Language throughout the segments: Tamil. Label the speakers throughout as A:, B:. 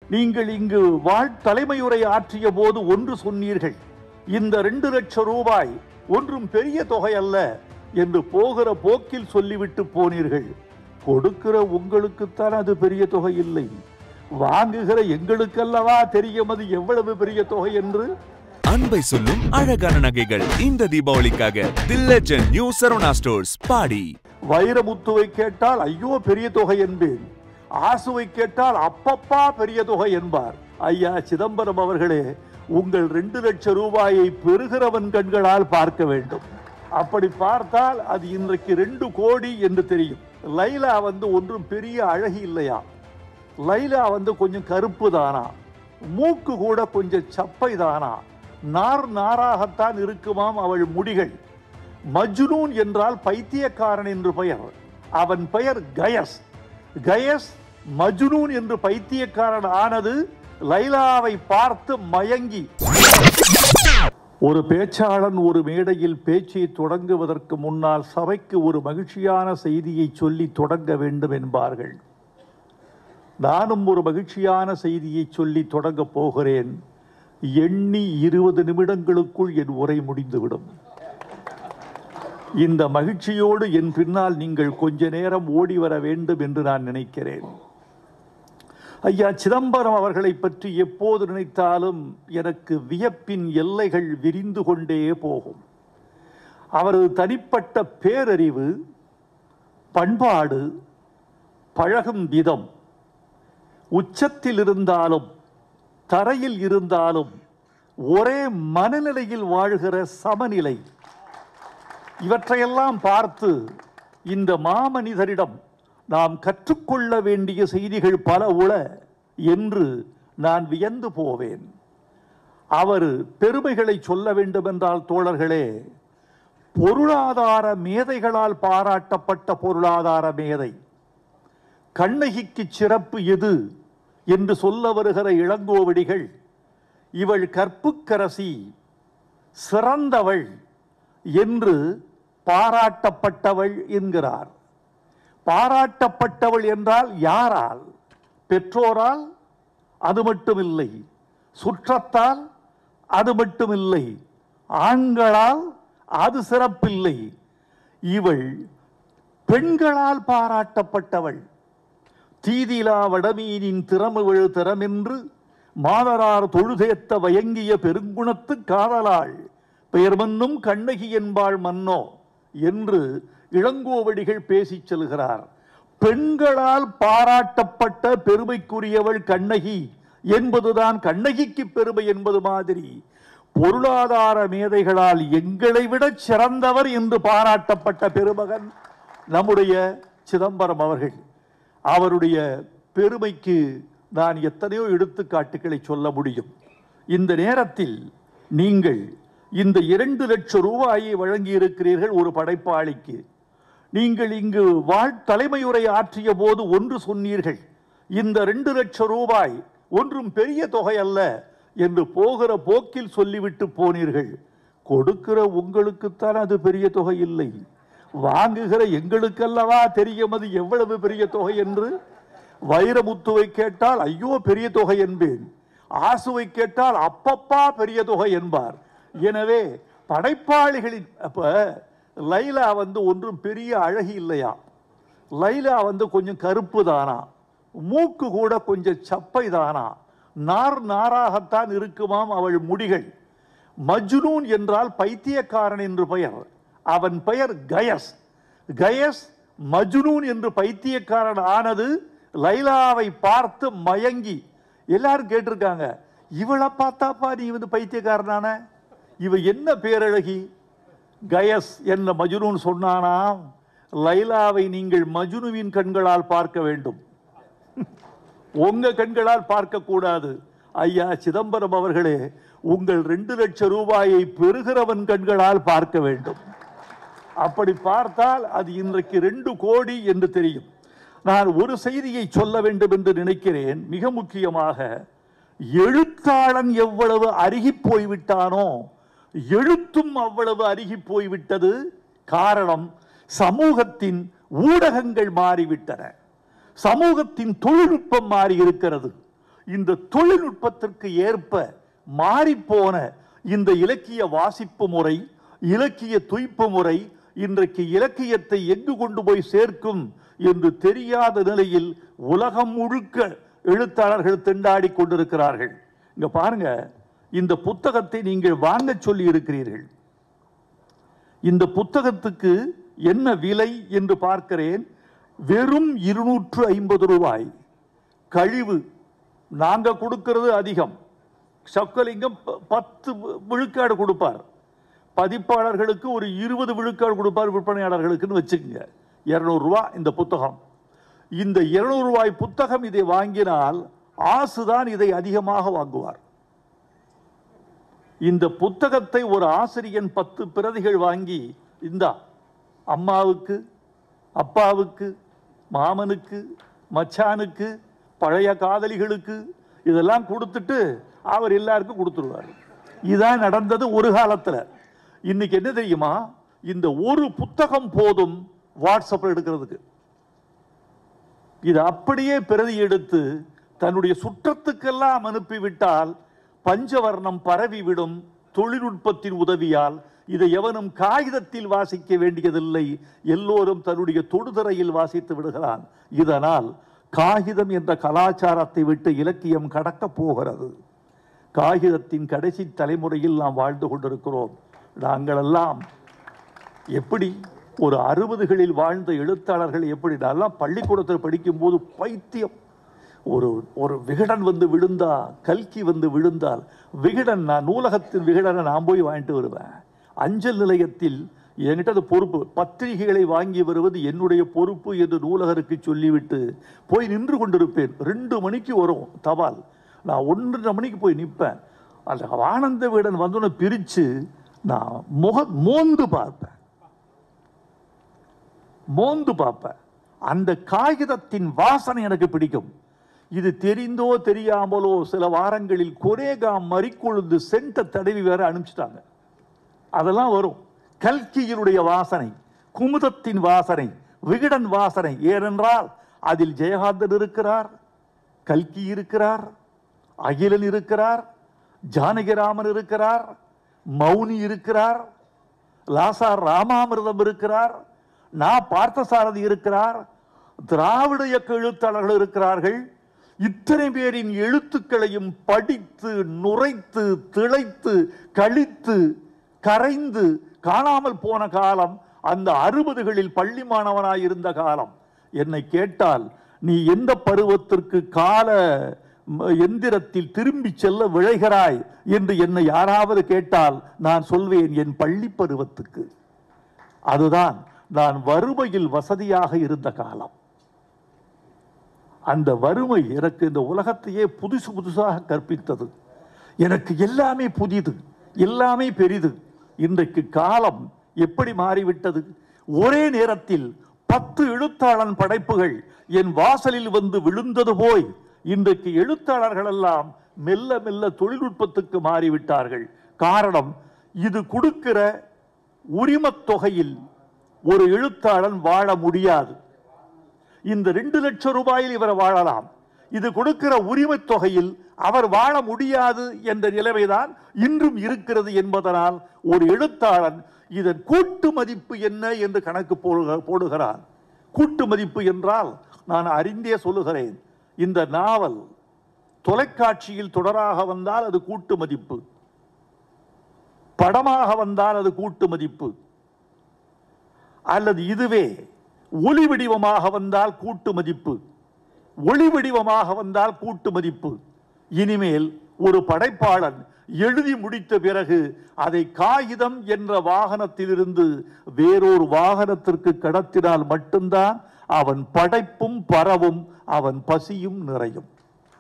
A: நீங்கள் இங்கு வாழ் தலைமையுரை ஆற்றிய போது ஒன்று சொன்னீர்கள் இந்த ரெண்டு லட்சம் ரூபாய் ஒன்றும் பெரிய தொகை அல்ல என்று போகிற போக்கில் சொல்லிவிட்டு போனீர்கள் கொடுக்கிற உங்களுக்குத்தான் அது பெரிய தொகை இல்லை வாங்குகிற எங்களுக்கல்லவா தெரியும் அது எவ்வளவு பெரிய தொகை என்று
B: அன்பை சொல்லும் அழகான நகைகள் இந்த தீபாவளிக்காக the legend new Saravana stores பாடி
A: வைரமுத்துவை கேட்டால் ஐயோ பெரிய தொகை என்பேன் ஆசுவை கேட்டால் அப்பப்பா பெரிய தொகை என்பார் ஐயா சிதம்பரம் அவர்களே உங்கள் ரெண்டு லட்சம் ரூபாயை பெறுகிறவன் கண்களால் பார்க்க வேண்டும் அப்படி பார்த்தால் அது இன்றைக்கு ரெண்டு கோடி என்று தெரியும் லைலா வந்து ஒன்றும் பெரிய அழகி இல்லையா லைலா வந்து கொஞ்சம் கருப்பு தானா மூக்கு கூட கொஞ்சம் சப்பை தானா நார் நாராகத்தான் இருக்குமாம் அவள் முடிகள் மஜ்னூன் என்றால் பைத்தியக்காரன் என்று பெயர் அவன் பெயர் கயஸ் கயஸ் மஜ்னூன் என்று பைத்தியக்காரன் ஆனது லைலாவை பார்த்து மயங்கி ஒரு பேச்சாளன் ஒரு மேடையில் பேச்சை தொடங்குவதற்கு முன்னால் சபைக்கு ஒரு மகிழ்ச்சியான செய்தியை சொல்லி தொடங்க வேண்டும் என்பார்கள் நானும் ஒரு மகிழ்ச்சியான செய்தியை சொல்லி தொடங்கப் போகிறேன் எண்ணி இருபது நிமிடங்களுக்குள் என் உரை முடிந்துவிடும் இந்த மகிழ்ச்சியோடு என் பின்னால் நீங்கள் கொஞ்ச நேரம் ஓடி வர வேண்டும் என்று நான் நினைக்கிறேன் ஐயா சிதம்பரம் அவர்களை பற்றி எப்போது நினைத்தாலும் எனக்கு வியப்பின் எல்லைகள் விரிந்து கொண்டே போகும் அவரது தனிப்பட்ட பேரறிவு பண்பாடு பழகும் விதம் உச்சத்தில் இருந்தாலும் தரையில் இருந்தாலும் ஒரே மனநிலையில் வாழ்கிற சமநிலை இவற்றையெல்லாம் பார்த்து இந்த மாமனிதரிடம் நாம் கற்றுக்கொள்ள வேண்டிய செய்திகள் பல உள என்று நான் வியந்து போவேன் அவர் பெருமைகளை சொல்ல வேண்டுமென்றால் தோழர்களே பொருளாதார மேதைகளால் பாராட்டப்பட்ட பொருளாதார மேதை கண்ணகிக்கு சிறப்பு எது என்று சொல்ல வருகிற இளங்கோவடிகள் இவள் கற்புக்கரசி சிறந்தவள் என்று பாராட்டப்பட்டவள் என்கிறார் பாராட்டப்பட்டவள் என்றால் யாரால் பெற்றோரால் அது மட்டுமில்லை சுற்றத்தால் அது மட்டுமில்லை ஆண்களால் அது சிறப்பில்லை இவள் பெண்களால் பாராட்டப்பட்டவள் தீதிலா வடமீனின் திறமுவிழு திறமென்று மாதரார் தொழுதேத்த வயங்கிய பெருங்குணத்து காதலாள் பெயர் மன்னும் கண்ணகி என்பாள் மன்னோ என்று இளங்கோவடிகள் பேசிச் செல்கிறார் பெண்களால் பாராட்டப்பட்ட பெருமைக்குரியவள் கண்ணகி என்பதுதான் கண்ணகிக்கு பெருமை என்பது மாதிரி பொருளாதார மேதைகளால் எங்களை விட சிறந்தவர் என்று பாராட்டப்பட்ட பெருமகன் நம்முடைய சிதம்பரம் அவர்கள் அவருடைய பெருமைக்கு நான் எத்தனையோ எடுத்துக்காட்டுகளை சொல்ல முடியும் இந்த நேரத்தில் நீங்கள் இந்த இரண்டு லட்சம் ரூபாயை வழங்கி இருக்கிறீர்கள் ஒரு படைப்பாளிக்கு நீங்கள் இங்கு வாழ் தலைமையுரை ஆற்றிய போது ஒன்று சொன்னீர்கள் இந்த ரெண்டு லட்சம் ரூபாய் ஒன்றும் பெரிய தொகை அல்ல என்று போகிற போக்கில் சொல்லிவிட்டு போனீர்கள் கொடுக்கிற உங்களுக்குத்தான் அது பெரிய தொகை இல்லை வாங்குகிற எங்களுக்கல்லவா தெரியும் அது எவ்வளவு பெரிய தொகை என்று வைரமுத்துவை கேட்டால் ஐயோ பெரிய தொகை என்பேன் ஆசுவை கேட்டால் அப்பப்பா பெரிய தொகை என்பார் எனவே படைப்பாளிகளின் அப்ப லைலா வந்து ஒன்றும் பெரிய அழகி இல்லையா லைலா வந்து கொஞ்சம் கருப்பு தானா மூக்கு கூட கொஞ்சம் சப்பை தானா நார் நாராகத்தான் இருக்குமாம் அவள் முடிகள் மஜ்னூன் என்றால் பைத்தியக்காரன் என்று பெயர் அவன் பெயர் கயஸ் கயஸ் மஜ்னூன் என்று பைத்தியக்காரன் ஆனது லைலாவை பார்த்து மயங்கி எல்லாரும் கேட்டிருக்காங்க இவளை பார்த்தாப்பா நீ வந்து பைத்தியக்காரனான இவ என்ன பேரழகி கயஸ் என்ன மஜ்னூன் சொன்னானாம் லைலாவை நீங்கள் மஜ்னுவின் கண்களால் பார்க்க வேண்டும் உங்க கண்களால் பார்க்க கூடாது ஐயா சிதம்பரம் அவர்களே உங்கள் ரெண்டு லட்சம் ரூபாயை பெறுகிறவன் கண்களால் பார்க்க வேண்டும் அப்படி பார்த்தால் அது இன்றைக்கு ரெண்டு கோடி என்று தெரியும் நான் ஒரு செய்தியை சொல்ல வேண்டும் என்று நினைக்கிறேன் மிக முக்கியமாக எழுத்தாளன் எவ்வளவு அருகி போய்விட்டானோ எழுத்தும் அவ்வளவு அருகி போய்விட்டது காரணம் சமூகத்தின் ஊடகங்கள் மாறிவிட்டன சமூகத்தின் தொழில்நுட்பம் மாறி இருக்கிறது இந்த தொழில்நுட்பத்திற்கு ஏற்ப மாறிப்போன இந்த இலக்கிய வாசிப்பு முறை இலக்கிய துய்ப்பு முறை இன்றைக்கு இலக்கியத்தை எங்கு கொண்டு போய் சேர்க்கும் என்று தெரியாத நிலையில் உலகம் முழுக்க எழுத்தாளர்கள் திண்டாடி கொண்டிருக்கிறார்கள் இங்க பாருங்க இந்த புத்தகத்தை நீங்கள் வாங்க சொல்லி இருக்கிறீர்கள் இந்த புத்தகத்துக்கு என்ன விலை என்று பார்க்கிறேன் வெறும் இருநூற்று ஐம்பது ரூபாய் கழிவு நாங்க கொடுக்கிறது அதிகம் சொக்கலிங்கம் ப- பத்து வி- விழுக்காடு கொடுப்பார் பதிப்பாளர்களுக்கு ஒரு இருபது விழுக்காடு கொடுப்பார் விற்பனையாளர்களுக்குன்னு வச்சுக்கோங்க இருநூறு ரூபாய் இந்த புத்தகம் இந்த இருநூறு ரூபாய் புத்தகம் இதை வாங்கினால் ஆசுதான் இதை அதிகமாக வாங்குவார் இந்த புத்தகத்தை ஒரு ஆசிரியன் பத்து பிரதிகள் வாங்கி இந்தா அம்மாவுக்கு அப்பாவுக்கு மாமனுக்கு மச்சானுக்கு பழைய காதலிகளுக்கு இதெல்லாம் கொடுத்துட்டு அவர் எல்லாருக்கும் கொடுத்துருவார் இதான் நடந்தது ஒரு காலத்துல இன்னைக்கு என்ன தெரியுமா இந்த ஒரு புத்தகம் போதும் வாட்ஸ்அப்ல எடுக்கிறதுக்கு இது அப்படியே பிரதி எடுத்து தன்னுடைய சுற்றத்துக்கெல்லாம் அனுப்பிவிட்டால் பஞ்சவர்ணம் பரவிவிடும் தொழில்நுட்பத்தின் உதவியால் இதை எவனும் காகிதத்தில் வாசிக்க வேண்டியதில்லை எல்லோரும் தன்னுடைய தொடுதிரையில் வாசித்து விடுகிறான் இதனால் காகிதம் என்ற கலாச்சாரத்தை விட்டு இலக்கியம் கடக்கப் போகிறது காகிதத்தின் கடைசி தலைமுறையில் நாம் வாழ்ந்து கொண்டிருக்கிறோம் நாங்களெல்லாம் எப்படி ஒரு அறுபதுகளில் வாழ்ந்த எழுத்தாளர்கள் எப்படி நல்லா பள்ளிக்கூடத்தில் படிக்கும்போது பைத்தியம் ஒரு ஒரு விகடன் வந்து விழுந்தா கல்கி வந்து விழுந்தால் விகடன் நான் நூலகத்தின் விகடனை நான் போய் வாங்கிட்டு வருவேன் அஞ்சல் நிலையத்தில் என்கிட்ட அது பொறுப்பு பத்திரிகைகளை வாங்கி வருவது என்னுடைய பொறுப்பு என்று நூலகருக்கு சொல்லிவிட்டு போய் நின்று கொண்டிருப்பேன் ரெண்டு மணிக்கு வரும் தபால் நான் ஒன்றரை மணிக்கு போய் நிற்பேன் அந்த ஆனந்த வீடன் வந்தோன்னு பிரித்து நான் முக மோந்து பார்ப்பேன் மோந்து பார்ப்பேன் அந்த காகிதத்தின் வாசனை எனக்கு பிடிக்கும் இது தெரிந்தோ தெரியாமலோ சில வாரங்களில் கொரேகா மறிக்கொழுந்து சென்ட தடவி வேற அனுப்பிச்சிட்டாங்க அதெல்லாம் வரும் கல்கியினுடைய வாசனை குமுதத்தின் வாசனை விகடன் வாசனை ஏனென்றால் அதில் ஜெயகாந்தன் இருக்கிறார் கல்கி இருக்கிறார் அகிலன் இருக்கிறார் ஜானகிராமன் இருக்கிறார் மௌனி இருக்கிறார் லாசார் ராமாமிர்தம் இருக்கிறார் நா பார்த்தசாரதி இருக்கிறார் திராவிட இயக்க எழுத்தாளர்கள் இருக்கிறார்கள் இத்தனை பேரின் எழுத்துக்களையும் படித்து நுரைத்து திளைத்து கழித்து கரைந்து காணாமல் போன காலம் அந்த அறுபதுகளில் பள்ளி மாணவனாய் இருந்த காலம் என்னை கேட்டால் நீ எந்த பருவத்திற்கு கால ம- எந்திரத்தில் திரும்பி செல்ல விழைகிறாய் என்று என்னை யாராவது கேட்டால் நான் சொல்வேன் என் பள்ளி பருவத்துக்கு அதுதான் நான் வறுமையில் வசதியாக இருந்த காலம் அந்த வறுமை எனக்கு இந்த உலகத்தையே புதுசு புதுசாக கற்பித்தது எனக்கு எல்லாமே புதிது எல்லாமே பெரிது இன்றைக்கு காலம் எப்படி மாறிவிட்டது ஒரே நேரத்தில் பத்து எழுத்தாளன் படைப்புகள் என் வாசலில் வந்து விழுந்தது போய் இன்றைக்கு எழுத்தாளர்கள் எல்லாம் மெல்ல மெல்ல தொழில்நுட்பத்துக்கு மாறிவிட்டார்கள் காரணம் இது கொடுக்கிற உரிமத் தொகையில் ஒரு எழுத்தாளன் வாழ முடியாது இந்த ரெண்டு லட்சம் ரூபாயில் இவர் வாழலாம் இது கொடுக்கிற உரிமைத் தொகையில் அவர் வாழ முடியாது என்ற நிலைமைதான் இன்றும் இருக்கிறது என்பதனால் ஒரு எழுத்தாளன் இதன் கூட்டு மதிப்பு என்ன என்று கணக்கு போடுக- போடுகிறான் கூட்டு மதிப்பு என்றால் நான் அறிந்தே சொல்லுகிறேன் இந்த நாவல் தொலைக்காட்சியில் தொடராக வந்தால் அது கூட்டு மதிப்பு படமாக வந்தால் அது கூட்டு மதிப்பு அல்லது இதுவே ஒளி வடிவமாக வந்தால் கூட்டு மதிப்பு ஒளி வடிவமாக வந்தால் கூட்டு மதிப்பு இனிமேல் ஒரு படைப்பாளன் எழுதி முடித்த பிறகு அதை காகிதம் என்ற வாகனத்திலிருந்து வேறொரு வாகனத்திற்கு கடத்தினால் மட்டும்தான் அவன் படைப்பும் பரவும் அவன் பசியும் நிறையும்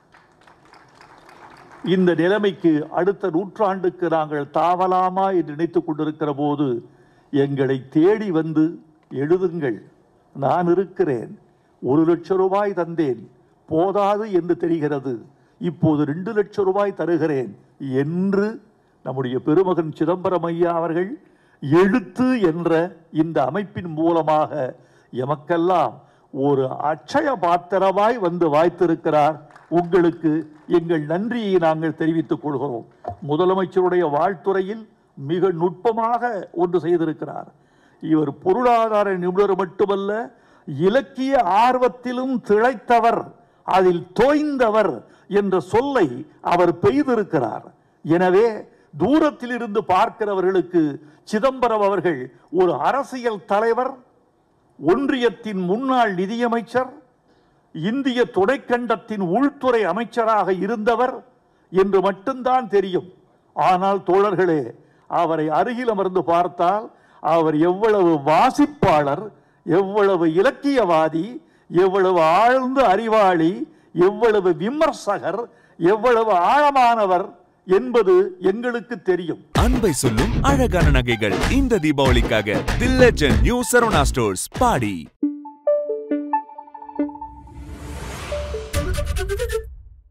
A: இந்த நிலைமைக்கு அடுத்த நூற்றாண்டுக்கு நாங்கள் தாவலாமா என்று நினைத்துக் கொண்டிருக்கிற போது எங்களை தேடி வந்து எழுதுங்கள் நான் இருக்கிறேன் ஒரு லட்சம் ரூபாய் தந்தேன் போதாது என்று தெரிகிறது இப்போது ரெண்டு லட்சம் ரூபாய் தருகிறேன் என்று நம்முடைய பெருமகன் சிதம்பரம் ஐயா அவர்கள் எழுத்து என்ற இந்த அமைப்பின் மூலமாக எமக்கெல்லாம் ஒரு அட்சய பாத்திரமாய் வந்து வாய்த்திருக்கிறார் உங்களுக்கு எங்கள் நன்றியை நாங்கள் தெரிவித்துக் கொள்கிறோம் முதலமைச்சருடைய வாழ்த்துறையில் மிக நுட்பமாக ஒன்று செய்திருக்கிறார் இவர் பொருளாதார நிபுணர் மட்டுமல்ல இலக்கிய ஆர்வத்திலும் திளைத்தவர் அதில் தோய்ந்தவர் என்ற சொல்லை அவர் பெய்திருக்கிறார் எனவே தூரத்தில் இருந்து பார்க்கிறவர்களுக்கு சிதம்பரம் அவர்கள் ஒரு அரசியல் தலைவர் ஒன்றியத்தின் முன்னாள் நிதியமைச்சர் இந்திய துணைக்கண்டத்தின் உள்துறை அமைச்சராக இருந்தவர் என்று மட்டும்தான் தெரியும் ஆனால் தோழர்களே அவரை அருகில் அமர்ந்து பார்த்தால் அவர் எவ்வளவு வாசிப்பாளர் எவ்வளவு இலக்கியவாதி எவ்வளவு ஆழ்ந்த அறிவாளி எவ்வளவு விமர்சகர் எவ்வளவு ஆழமானவர் என்பது எங்களுக்கு தெரியும்
B: அன்பை சொல்லும் அழகான நகைகள் இந்த தீபாவளிக்காக the legend new Saravana stores body